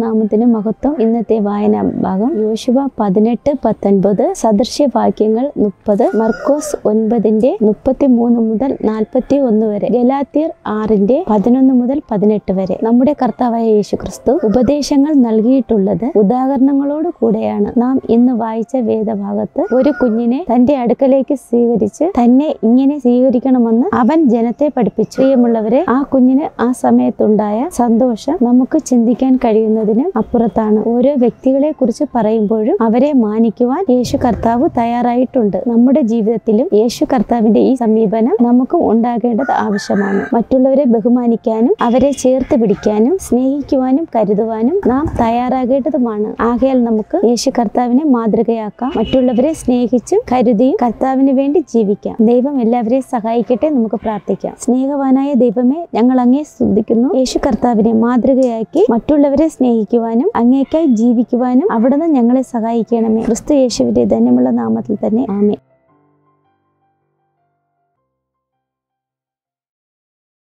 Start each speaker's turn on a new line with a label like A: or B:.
A: നാമത്തിന് മഹത്വം ഇന്നത്തെ വായനാ ഭാഗം യോശുവ പതിനെട്ട് പത്തൊൻപത് സദൃശ്യവാക്യങ്ങൾ മുപ്പത് മർക്കോസ് ഒൻപതിന്റെ മുപ്പത്തി മൂന്ന് മുതൽ നാൽപ്പത്തി ഒന്ന് വരെ ഗലാത്തിയർ ആറിന്റെ പതിനൊന്ന് മുതൽ പതിനെട്ട് വരെ നമ്മുടെ കർത്താവായ യേശു ക്രിസ്തു ഉപദേശങ്ങൾ നൽകിയിട്ടുള്ളത് ഉദാഹരണങ്ങളോട് കൂടെയാണ് നാം ഇന്ന് വായിച്ച വേദഭാഗത്ത് ഒരു കുഞ്ഞിനെ തന്റെ അടുക്കലേക്ക് സ്വീകരിച്ച് തന്നെ ഇങ്ങനെ സ്വീകരിക്കണമെന്ന് അവൻ ജനത്തെ പഠിപ്പിച്ചു പ്രിയമുള്ളവരെ ആ കുഞ്ഞിന് ആ സമയത്തുണ്ടായ സന്തോഷം നമുക്ക് ചിന്തിക്കാൻ കഴിയുന്നതിനും അപ്പുറത്താണ് ഓരോ വ്യക്തികളെ കുറിച്ച് പറയുമ്പോഴും അവരെ മാനിക്കുവാൻ യേശു കർത്താവ് തയ്യാറായിട്ടുണ്ട് നമ്മുടെ ജീവിതത്തിലും യേശു കർത്താവിന്റെ ഈ സമീപനം നമുക്ക് ഉണ്ടാകേണ്ടത് ആവശ്യമാണ് മറ്റുള്ളവരെ ബഹുമാനിക്കാനും അവരെ ചേർത്ത് പിടിക്കാനും സ്നേഹിക്കുവാനും കരുതുവാനും നാം തയ്യാറാകേണ്ടതുമാണ് ആകയാൽ നമുക്ക് യേശു കർത്താവിനെ മാതൃകയാക്കാം മറ്റുള്ളവരെ സ്നേഹിച്ചും കരുതിയും കർത്താവിന് വേണ്ടി ജീവിക്കാം ദൈവം എല്ലാവരെയും സഹായിക്കട്ടെ നമുക്ക് പ്രാർത്ഥിക്കാം സ്നേഹവാനായ ദൈവമേ ഞങ്ങൾ അങ്ങേ സ്തുതിക്കുന്നു യേശു കർത്താവിനെ മാതൃകയാക്കി മറ്റുള്ളവരെ സ്നേഹിക്കുവാനും അങ്ങേക്കായി ജീവിക്കുവാനും അവിടുന്ന് ഞങ്ങളെ സഹായിക്കണമേ ക്രിസ്തു യേശുവിന്റെ ധന്യമുള്ള നാമത്തിൽ തന്നെ ആമേ